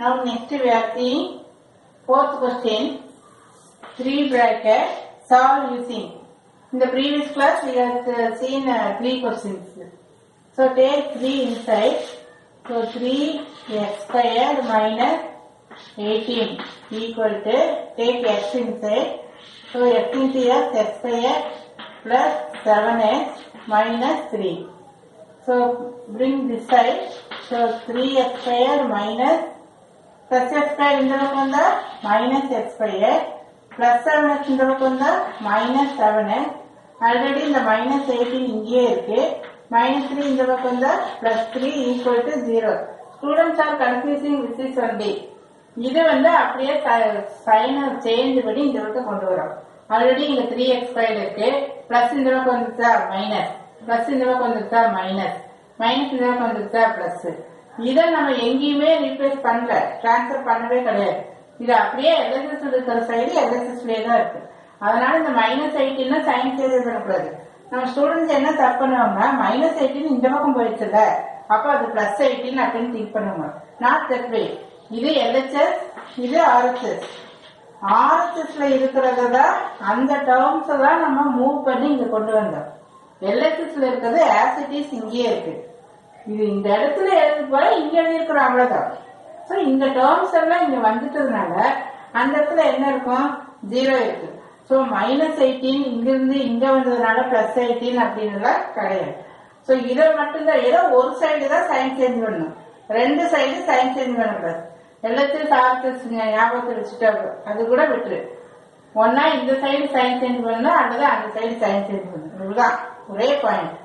Now next we are seeing fourth question. Three bracket solve using. In the previous class we have uh, seen uh, three questions. So take three inside. So three x squared minus 18 equal to take x inside. So x into x x squared plus 7x minus 3. So bring this side. So 3x squared minus plus x squared இந்த பக்கம் வந்தா minus x squared plus 7x இந்த பக்கம் வந்தா minus 7x already இந்த minus 18 இங்கேயே இருக்கு minus 3 இந்த பக்கம் வந்தா plus 3 equal to 0 students are confusing this is only இது வந்து அப்படியே சைன் சேஞ்ச் பண்ணி இந்த பக்கம் கொண்டு வரோம் ஆல்ரெடி இங்க த்ரீ எக்ஸ் ஸ்கொயர் இருக்கு பிளஸ் இந்த பக்கம் வந்துச்சா மைனஸ் பிளஸ் இந்த பக்கம் வந்துச்சா மைனஸ் மைனஸ் இந்த பக்கம் வந்துச்சா பிளஸ் இதை நம்ம எங்கேயுமே ரீப்ளேஸ் பண்ணல டிரான்ஸ்ஃபர் பண்ணவே கிடையாது இது அப்படியே எல்எஸ்எஸ் இருக்கிற சைடு எல்எஸ்எஸ்லேயே தான் இருக்கு அதனால இந்த மைனஸ் எயிட்டின்னா சைன் சேஞ்ச் பண்ணக்கூடாது நம்ம ஸ்டூடெண்ட்ஸ் என்ன தப்பு பண்ணுவாங்க மைனஸ் எயிட்டின் இந்த பக்கம் போயிடுச்சுல அப்ப அது பிளஸ் எயிட்டின் அப்படின்னு திங்க் பண்ணுவாங்க நாட் தட் வே இது எல்ஹெச்எஸ் இது ஆர்எஸ்எஸ் ஆர்எஸ்எஸ்ல இருக்கிறத தான் அந்த டேர்ம்ஸ் தான் நம்ம மூவ் பண்ணி இங்க கொண்டு வந்தோம் எல்ஹெச்எஸ்ல இருக்கிறது ஆசிட்டிஸ் இங்கேயே இருக்கு இது இந்த இடத்துல எழுதி போல இங்க எழுதியிருக்கிறோம் அவ்வளவுதான் ஸோ இந்த டேர்ம்ஸ் எல்லாம் இங்க வந்துட்டதுனால அந்த இடத்துல என்ன இருக்கும் ஜீரோ இருக்கு ஸோ மைனஸ் எயிட்டீன் இங்க இருந்து இங்க வந்ததுனால பிளஸ் எயிட்டீன் அப்படின்னுலாம் கிடையாது ஸோ இதை மட்டும்தான் ஏதோ ஒரு சைடு தான் சைன் சேஞ்ச் பண்ணணும் ரெண்டு சைடு சைன் சேஞ்ச் பண்ணக்கூடாது எல்லாத்தையும் சார்த்து ஞாபகத்தில் வச்சுட்டா அது கூட விட்டுரு ஒன்னா இந்த சைடு சைன் சேஞ்ச் பண்ணணும் அல்லது அந்த சைடு சைன் சேஞ்ச் பண்ணணும் இதுதான் ஒரே point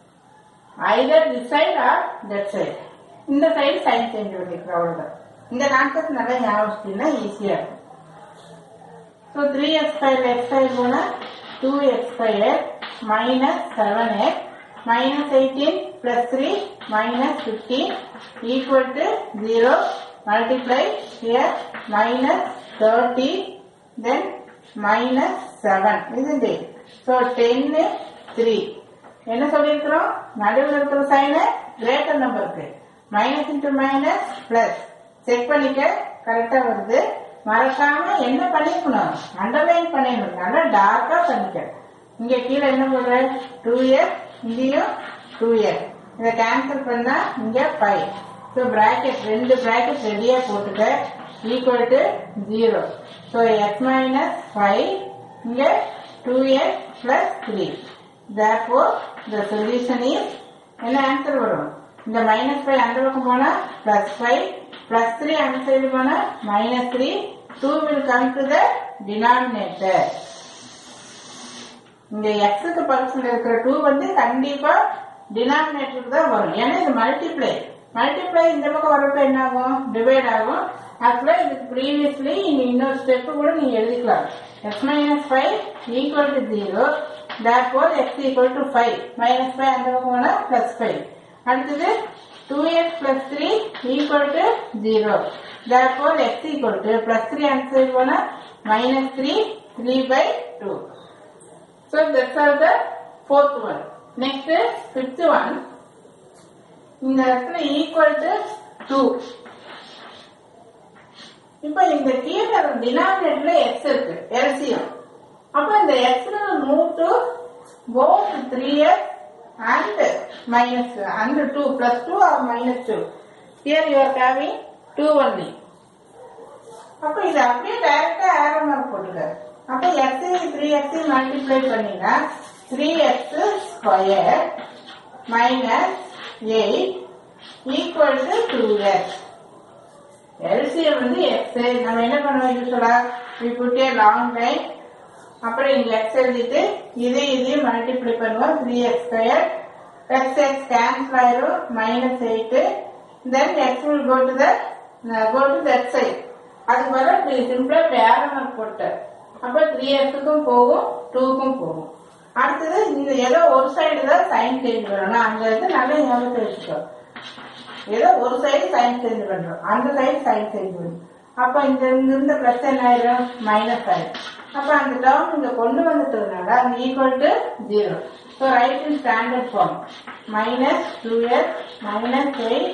either this side or that side இந்த சைடு சைன் சேஞ்ச் பண்ணிக்கிறோம் அவ்வளவுதான் இந்த கான்செப்ட் நல்லா ஞாபகம் வச்சுட்டீங்கன்னா ஈஸியா இருக்கும் so three x square x square போனா two x square minus seven x minus 18 plus 3 minus 15 equal to 0 multiply here minus 30 then minus 7 isn't it so 10 3 என்ன சொல்லியிருக்கிறோம் நடுவில் இருக்கிற சைனு கிரேட்டர் நம்பருக்கு minus into minus plus check பண்ணிக்க கரெக்டா வருது மறக்காம என்ன பண்ணிக்கணும் அண்டர்லைன் பண்ணிடணும் நல்லா டார்க்கா பண்ணிக்க இங்க கீழே என்ன போடுற டூ இயர் இங்கேயும் டூ இயர் இதை கேன்சல் பண்ணா இங்க ஃபைவ் ஸோ பிராக்கெட் ரெண்டு பிராக்கெட் ரெடியா போட்டுக்க equal to zero so x minus five இங்க two x plus three therefore the solution is என்ன ஆன்சர் வரும் இந்த மைனஸ் ஃபைவ் அந்த பக்கம் போனா பிளஸ் ஃபைவ் பிளஸ் த்ரீ அந்த சைடு போனா minus three two will come to the denominator இங்க எக்ஸுக்கு பக்கத்துல இருக்கிற டூ வந்து கண்டிப்பா டினாமினேட்டருக்கு தான் வரும் ஏன்னா இது மல்டிப்ளை மல்டிப்ளை இந்த பக்கம் வரப்ப என்ன ஆகும் டிவைட் ஆகும் ஆக்சுவலா இதுக்கு ப்ரீவியஸ்லி இங்க இன்னொரு ஸ்டெப் கூட நீங்க எழுதிக்கலாம் x minus five equal to zero therefore x equal to 5 minus 5 அந்த பக்கம் போனா plus 5 அடுத்தது 2x plus 3 equal to 0 therefore x equal to plus 3 அந்த சைடு போனா minus 3 3 by 2 so that's all the fourth one next fifth one இந்த இடத்துல equal to 2 இப்போ இந்த கீழே டினாமினேட்டர்ல x இருக்கு எல்சியம் அப்ப இந்த x move to both three x and minus and two plus two or minus two here you are having two only அப்ப இது அப்படியே டைரக்டா ஏரோ மார்க் போட்டுக்க அப்ப எக்ஸ் த்ரீ எக்ஸ் மல்டிப்ளை பண்ணீங்கன்னா three x square minus eight equal to two x LCM வந்து x நம்ம என்ன பண்ணுவோம் யூஸ்வலா we put a long line அப்புறம் இங்க எக்ஸ் எழுதிட்டு இது இதையும் மல்டிப்ளை பண்ணுவோம் three x square X x cancel ஆயிரும் minus eight then x will go to the go to that side அதுக்கு பதிலாக சிம்பிளா வேற மார்க் போட்டேன் அப்ப த்ரீ எக்ஸுக்கும் போகும் டூக்கும் போகும் அடுத்தது இந்த ஏதோ ஒரு சைடு தான் சைன் சேஞ்ச் பண்ணணும் அங்க இருந்து நல்லா ஞாபகத்தை வச்சுக்கோ ஏதோ ஒரு சைடு சைன் சேஞ்ச் பண்றோம் அந்த சைடு சைன் சேஞ்ச் பண்ணும் அப்ப இந்த இருந்த பிளஸ் என்ன ஆயிரும் மைனஸ் ஆயிரும் அப்ப அந்த டேர்ம் இங்க கொண்டு வந்துட்டதுனால அங்க equal to zero so write in standard form minus two x minus eight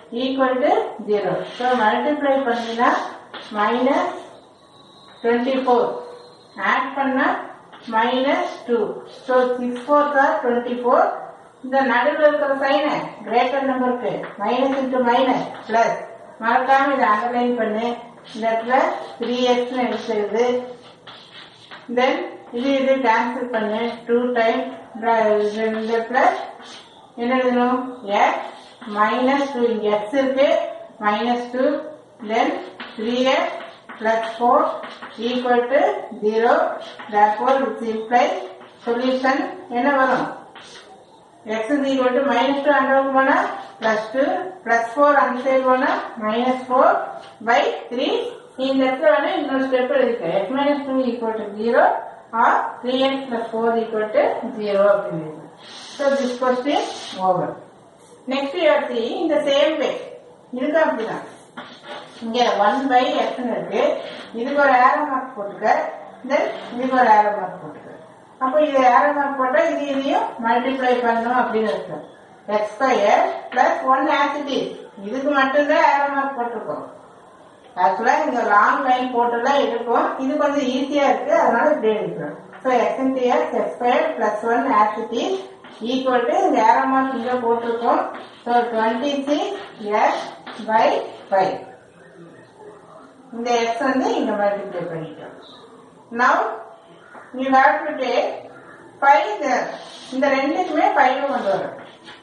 equal to zero so multiply பண்ணினா மைனஸ் டுவெண்ட்டி ஃபோர் ஆட் பண்ணா minus two so six four or twenty four இந்த நடுவில் இருக்கிற சைனை கிரேட்டர் நம்பருக்கு minus into minus plus மறக்காம இதை underline பண்ணு இந்த இடத்துல த்ரீ எக்ஸ்னு எடுத்துருது தென் இது இது கேன்சல் பண்ணு டூ டைம் இந்த பிளஸ் என்ன எழுதணும் எக்ஸ் மைனஸ் டூ இங்க எக்ஸ் இருக்கு minus two then three x plus four equal to zero therefore which implies solution என்ன வரும் x is equal to minus 2 under போனா plus 2 plus 4 அந்த சைடு போனா minus 4 by 3 இந்த இடத்துல வேணா இன்னொரு ஸ்டெப் இருக்கு x minus 2 equal to 0 or 3x plus 4 equal to 0 அப்படின்னு so this question over next you are seeing in the same way இதுக்கு அப்படிதான் இங்க 1 by x னு இருக்கு இதுக்கு ஒரு arrow mark போட்டுக்க then இதுக்கு ஒரு arrow mark போட்டுக்க அப்போ இது arrow mark போட்டா இது இதையும் மல்டிப்ளை பண்ணணும் அப்படின்னு இருக்கு x square plus one as it is இதுக்கு மட்டும்தான் arrow mark போட்டிருக்கோம் ஆக்சுவலா இங்க லாங் லைன் போட்டுலாம் இருக்கும் இது கொஞ்சம் ஈஸியா இருக்கு அதனால இப்படி எடுக்கிறோம் so x into x x square plus one as it is equal to இந்த arrow mark இங்க போட்டிருக்கோம் so twenty six x by five இந்த எக்ஸ் வந்து இங்க மல்டிப்ளை பண்ணிட்டோம் now you have to take five இந்த ரெண்டுக்குமே ஃபைவ் கொண்டு வரும்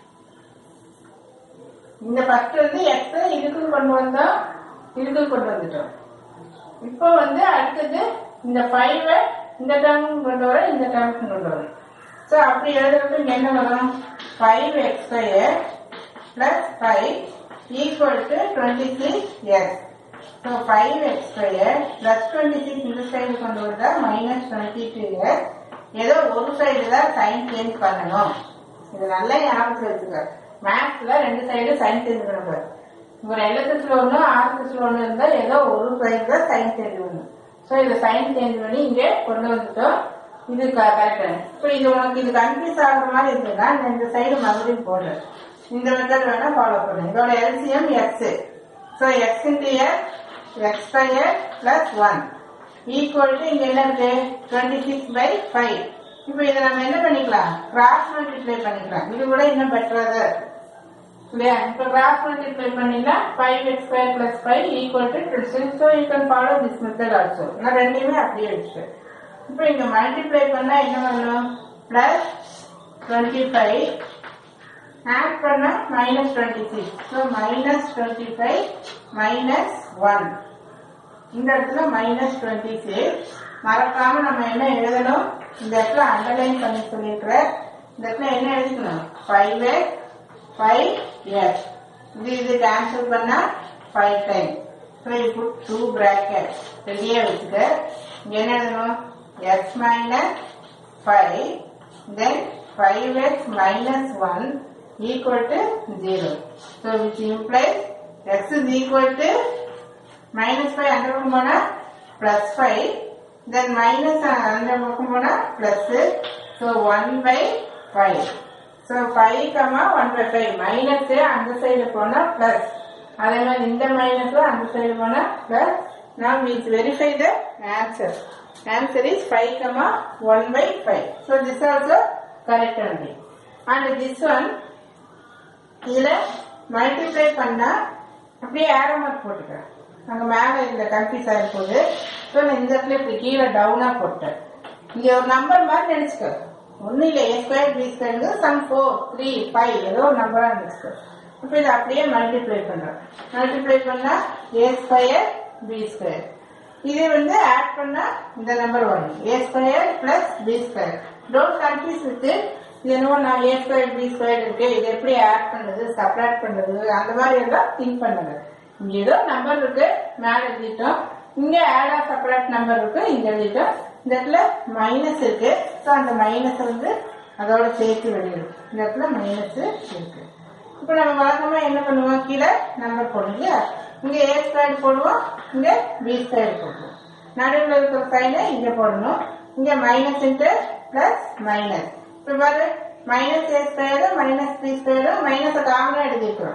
இந்த ஃபர்ஸ்ட் வந்து எக்ஸ் இதுக்கும் கொண்டு வந்தோம் இதுக்கும் கொண்டு வந்துட்டோம் இப்போ வந்து அடுத்தது இந்த ஃபைவ் இந்த டேர்முக்கு கொண்டு வர இந்த டேர்முக்கு கொண்டு வரும் ஸோ அப்படி எழுதுறதுக்கு இங்க என்ன வரும் five x square plus five equal to twenty six x so five x square plus twenty six இந்த சைடு கொண்டு வந்தா மைனஸ் டுவெண்ட்டி டூ எக்ஸ் ஏதோ ஒரு சைடு தான் சைன் சேஞ்ச் பண்ணணும் இது நல்லா ஞாபகத்தில் வச்சுக்க மேத்ஸ்ல ரெண்டு சைடு சைன் சேஞ்ச் பண்ணக்கூடாது ஒரு எல்எஸ்எஸ்ல ஒன்று ஆர்எஸ்எஸ்ல ஒன்று இருந்தால் ஏதோ ஒரு சைடு தான் சைன் சேஞ்ச் பண்ணணும் ஸோ இதை சைன் சேஞ்ச் பண்ணி இங்கே கொண்டு வந்துட்டோம் இது கரெக்ட் இப்போ இது உனக்கு இது கன்ஃபியூஸ் ஆகுற மாதிரி இருக்குன்னா நான் இந்த சைடு மறுபடியும் போடுறேன் இந்த மெத்தட் வேணா ஃபாலோ பண்ணு இதோட LCM x so x into x x square plus one equal to இங்க என்ன இருக்கு டுவெண்ட்டி சிக்ஸ் பை ஃபைவ் இப்போ இதை நம்ம என்ன பண்ணிக்கலாம் கிராஸ் மல்டிப்ளை பண்ணிக்கலாம் இது கூட இன்னும் பெட்டராக தான் இருக்கு இல்லையா இப்போ கிராஸ் மல்டிப்ளை பண்ணினா five x square plus five equal to twenty six so you can follow this method also நான் ரெண்டையுமே அப்படியே வச்சுட்டேன் இப்போ இங்க மல்டிப்ளை பண்ணா என்ன பண்ணணும் பிளஸ் டுவெண்ட்டி ஃபைவ் ஆட் பண்ணா minus twenty six so minus twenty five minus one இந்த இடத்துல மைனஸ் டுவெண்ட்டி சிக்ஸ் மறக்காம நம்ம என்ன எழுதணும் இந்த இடத்துல அண்டர்லைன் பண்ணி சொல்லியிருக்கிறேன் இந்த இடத்துல என்ன எழுதிக்கணும் ஃபைவ் எக்ஸ் ஃபைவ் எக்ஸ் இது இது கேன்சல் பண்ணா ஃபைவ் டைம் ஸோ இப்போ டூ பிராக்கெட் ரெடியாக வச்சுக்க இங்க என்ன எழுதணும் x minus five then five x minus one equal to zero so which implies x is equal to minus five அந்த பக்கம் போனா பிளஸ் ஃபைவ் தென் மைனஸ் அந்த பக்கம் போனா plus so one by five so five comma one by five minus அந்த side போனா plus அதே மாதிரி இந்த மைனஸ் அந்த சைடு போனா plus now we verify the answer answer is 5 comma 1 by 5 so this also correct only and this one இதுல multiply பண்ணா அப்படியே ஏரோ மார்க் போட்டுக்கிறேன் அங்க மேல இந்த கன்ஃபியூஸ் ஆகிற போது ஸோ நான் இந்த இடத்துல இப்படி கீழே டவுனா போட்டேன் இங்க ஒரு நம்பர் மாதிரி நினைச்சுக்க ஒன்னும் இல்லை a square b square some four three five ஏதோ ஒரு நம்பரா நினைச்சுக்க இப்போ இதை அப்படியே மல்டிப்ளை பண்றேன் மல்டிப்ளை பண்ணா ஏ ஸ்கொயர் பி ஸ்கொயர் இது வந்து ஆட் பண்ணா இந்த நம்பர் வரும் a square plus b square don't confuse with இது என்னவோ நான் ஏ ஸ்கொயர் பி ஸ்கொயர் இருக்கு இது எப்படி ஆட் பண்றது சப்ராக்ட் பண்றது அந்த மாதிரி எல்லாம் திங்க் பண்ணுங்க இங்க ஏதோ நம்பர் இருக்கு மேல எழுதிட்டோம் இங்க ஆட் ஆஃப் சப்ராக்ட் நம்பர் இருக்கு இங்க எழுதிட்டோம் இந்த இடத்துல மைனஸ் இருக்கு ஸோ அந்த மைனஸ் வந்து அதோட சேர்த்து வெளியிடும் இந்த இடத்துல மைனஸ் இருக்கு இப்போ நம்ம வழக்கமா என்ன பண்ணுவோம் கீழே நம்பர் போடுவோம் இல்லையா இங்க ஏ ஸ்கொயர் போடுவோம் இங்க பி ஸ்கொயர் போடுவோம் நடுவில் இருக்கிற சைனை இங்க போடணும் இங்க மைனஸ் இன்ட்டு பிளஸ் மைனஸ் இப்போ பாரு minus a square minus b square minus காமனா எழுதிக்கிறோம்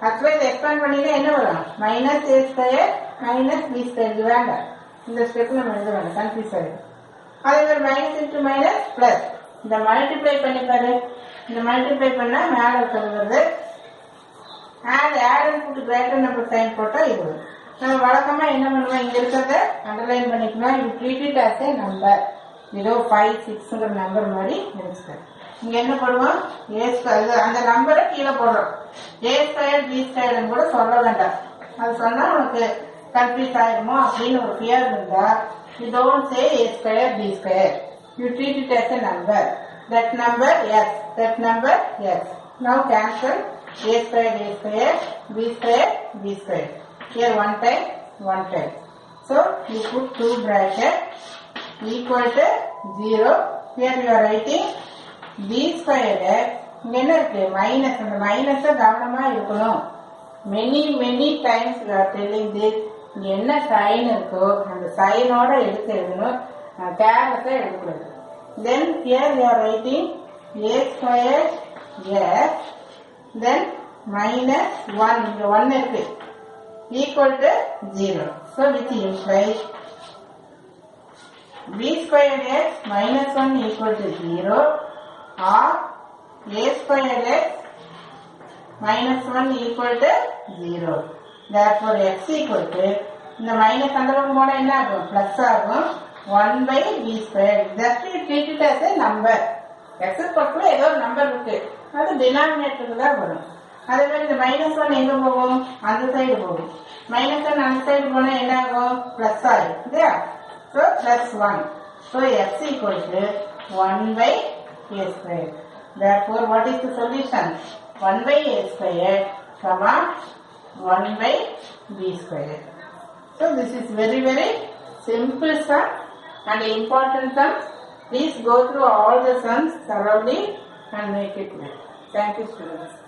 ஆக்சுவலாக இதை எக்ஸ்பேண்ட் பண்ணினா என்ன வரும் minus a square minus b square இது வேண்டாம் இந்த ஸ்டெப் நம்ம எழுத வேண்டாம் கன்ஃபியூஸ் ஆகிடும் அதே மாதிரி மைனஸ் இன்ட்டு மைனஸ் பிளஸ் இந்த மல்டிப்ளை பண்ணி பாரு இந்த மல்டிப்ளை பண்ணா மேல இருக்கிறது வருது ஆட் ஆட் போட்டு கிரேட்டர் நம்பர் சைன் போட்டா இது வரும் நம்ம வழக்கமா என்ன பண்ணுவோம் இங்க இருக்கிறத அண்டர்லைன் பண்ணிக்கலாம் you treat it as a number ஏதோ ஃபைவ் சிக்ஸ்ங்கிற நம்பர் மாதிரி நினைச்சுக்கிறேன் இங்க என்ன பண்ணுவோம் ஏ ஸ்கொயர் அந்த நம்பரை கீழே போடுறோம் ஏ ஸ்கொயர் பி ஸ்கொயர்னு கூட சொல்ல வேண்டாம் அது சொன்னா உனக்கு கன்ஃபியூஸ் ஆயிருமோ அப்படின்னு ஒரு ஃபியர் இருந்தா you don't say a square b square you treat it as a number that number yes that number yes now cancel a square a square b square b square here one time one time so you put two bracket equal to 0 here you are writing b squared இங்க என்ன இருக்கு minus அந்த மைனஸ கவனமா இருக்கணும் many many times telling this இங்க என்ன sign இருக்கோ அந்த சைனோட எடுத்து எழுதணும் கேரத்தை எடுக்கக்கூடாது then here you are writing a square s then minus one இங்க ஒன் இருக்கு equal to zero so which implies b square x minus 1 equal to 0 or a square x minus 1 equal to 0. Therefore, x equal to இந்த minus அந்த பக்கம் போனா என்ன ஆகும் plus ஆகும் one by b square just treat it as a number x பக்கத்துல ஏதோ ஒரு நம்பர் இருக்கு அது டினாமினேட்டருக்கு தான் வரும் அதே மாதிரி இந்த மைனஸ் ஒன் எங்க போகும் அந்த சைடு போகும் மைனஸ் ஒன் அந்த சைடு போனா என்ன ஆகும் பிளஸ் ஆகும் இல்லையா so plus one so x equal to one by a square therefore what is the solution 1 by a square comma 1 by b square so this is very very simple sum and important sum please go through all the sums thoroughly and make it well thank you students